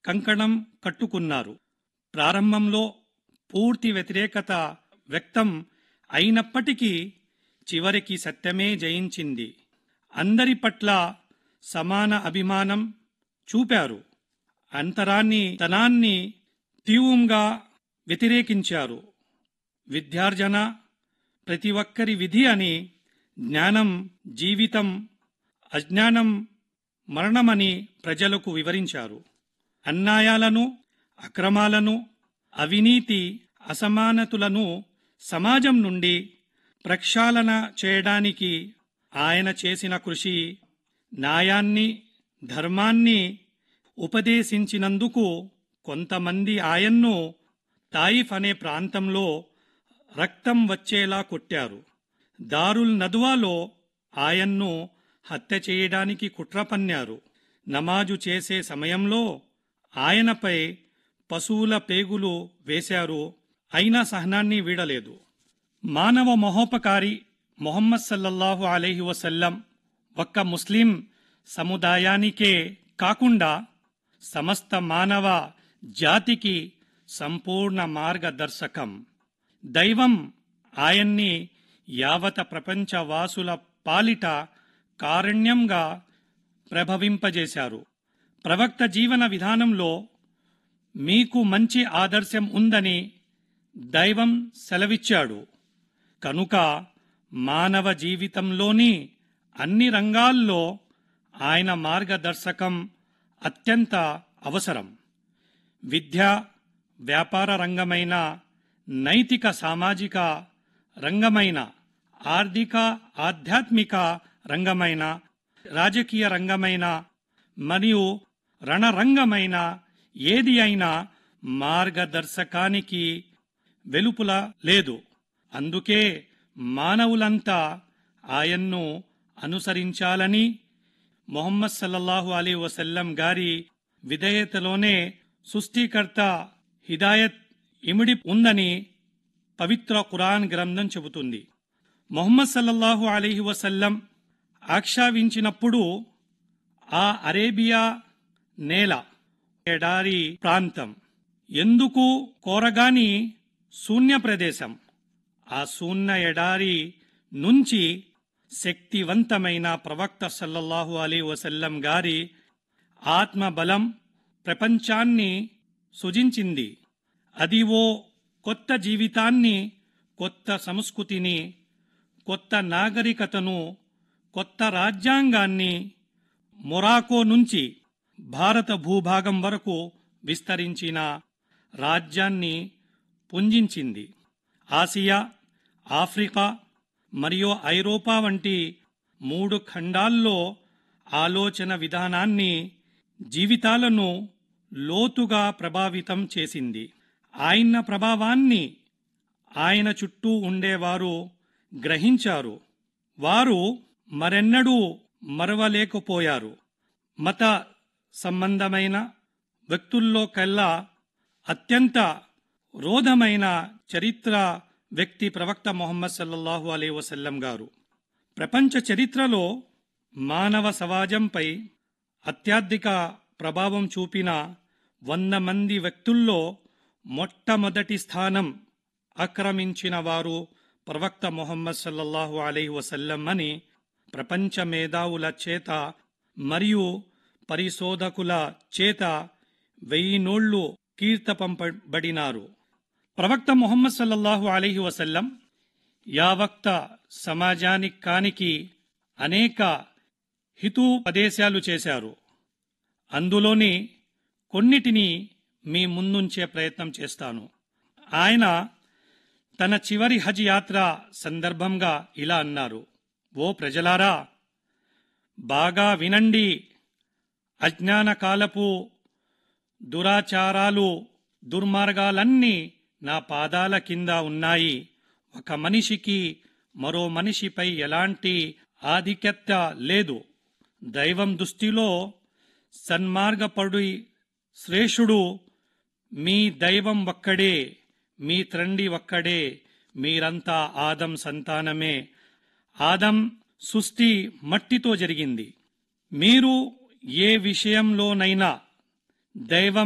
కంకణం కట్టుకున్నారు ప్రారంభంలో పూర్తి వ్యతిరేకత వ్యక్తం అయినప్పటికీ చివరికి సత్యమే జయించింది అందరి పట్ల సమాన అభిమానం చూపారు అంతరాన్ని తనాన్ని తీవ్రంగా వ్యతిరేకించారు విద్యార్జన ప్రతి ఒక్కరి విధి అని జ్ఞానం జీవితం అజ్ఞానం మరణమని ప్రజలకు వివరించారు అన్యాయాలను అక్రమాలను అవినీతి అసమానతులను సమాజం నుండి ప్రక్షాళన చేయడానికి ఆయన చేసిన కృషి న్యాయాన్ని ధర్మాన్ని ఉపదేశించినందుకు కొంతమంది ఆయన్ను తాయిఫ్ అనే ప్రాంతంలో రక్తం వచ్చేలా కొట్టారు దారుల్ నద్వాలో ఆయన్ను హత్య చేయడానికి కుట్ర పన్నారు నమాజు చేసే సమయంలో ఆయనపై పశువుల పేగులు వేశారు అయినా సహనాన్ని వీడలేదు మానవ మహోపకారి మొహమ్మద్ సల్లల్లాహు అలైహి వసల్లం ఒక్క ముస్లిం సముదాయానికే కాకుండా సమస్త మానవ జాతికి సంపూర్ణ మార్గదర్శకం దైవం ఆయన్ని యావత ప్రపంచ వాసుల పాలిట కారుణ్యంగా ప్రభవింపజేశారు ప్రవక్త జీవన విధానంలో మీకు మంచి ఆదర్శం ఉందని దైవం సెలవిచ్చాడు కనుక మానవ జీవితంలోని అన్ని రంగాల్లో ఆయన మార్గదర్శకం అత్యంత అవసరం విద్య వ్యాపార రంగమైన నైతిక సామాజిక రంగమైన ఆర్థిక ఆధ్యాత్మిక రంగమైన రాజకీయ రంగమైన మరియు రణరంగమైన ఏది అయినా మార్గదర్శకానికి వెలుపుల లేదు అందుకే మానవులంతా ఆయన్ను అనుసరించాలని మొహమ్మద్ సల్లల్లాహు అలీ వసల్లం గారి విధేయతలోనే సృష్టికర్త హిదాయత్ ఇమిడి ఉందని పవిత్ర ఖురాన్ గ్రంథం చెబుతుంది మొహమ్మద్ సల్లల్లాహు అలీహి వసల్లం ఆక్షావించినప్పుడు ఆ అరేబియా నేల ఎడారి ప్రాంతం ఎందుకు కోరగాని శూన్య ప్రదేశం ఆ శూన్య ఎడారి నుంచి శక్తివంతమైన ప్రవక్త సల్లల్లాహు అలీ వసల్లం గారి ఆత్మబలం ప్రపంచాన్ని సుజించింది అది ఓ కొత్త జీవితాన్ని కొత్త సంస్కృతిని కొత్త నాగరికతను కొత్త రాజ్యాంగాన్ని మొరాకో నుంచి భారత భూభాగం వరకు విస్తరించిన రాజ్యాన్ని పుంజించింది ఆసియా ఆఫ్రికా మరియు ఐరోపా వంటి మూడు ఖండాల్లో ఆలోచన విధానాన్ని జీవితాలను లోతుగా ప్రభావితం చేసింది ఆయన ప్రభావాన్ని ఆయన చుట్టూ ఉండేవారు గ్రహించారు వారు మరెన్నడూ మరవలేకపోయారు మత సంబంధమైన వ్యక్తుల్లో కల్లా అత్యంత రోధమైన చరిత్ర వ్యక్తి ప్రవక్త మొహమ్మద్ సల్లల్లాహు అలీ వసల్లం గారు ప్రపంచ చరిత్రలో మానవ సమాజంపై అత్యధిక ప్రభావం చూపిన వంద మంది వ్యక్తుల్లో మొట్టమొదటి స్థానం ఆక్రమించిన వారు ప్రవక్త మొహమ్మద్ సల్లల్లాహు అలీ వసల్లం అని ప్రపంచ మేధావుల చేత మరియు పరిశోధకుల చేత వెయ్యి నోళ్లు కీర్తపంపబడినారు ప్రవక్త మొహమ్మద్ సల్లల్లాహు అలీహి వసల్లం యావక్త సమాజానికి కానికి అనేక హితోపదేశాలు చేశారు అందులోని కొన్నిటిని మీ ముందుంచే ప్రయత్నం చేస్తాను ఆయన తన చివరి హజ్ యాత్ర సందర్భంగా ఇలా అన్నారు ఓ ప్రజలారా బాగా వినండి అజ్ఞాన కాలపు దురాచారాలు దుర్మార్గాలన్నీ నా పాదాల కింద ఉన్నాయి ఒక మనిషికి మరో మనిషిపై ఎలాంటి ఆధిక్యత లేదు దైవం దృష్టిలో సన్మార్గపడు శ్రేష్ఠుడు మీ దైవం ఒక్కడే మీ తండ్రి ఒక్కడే మీరంతా ఆదం సంతానమే ఆదం సృష్టి మట్టితో జరిగింది మీరు ఏ విషయంలోనైనా దైవం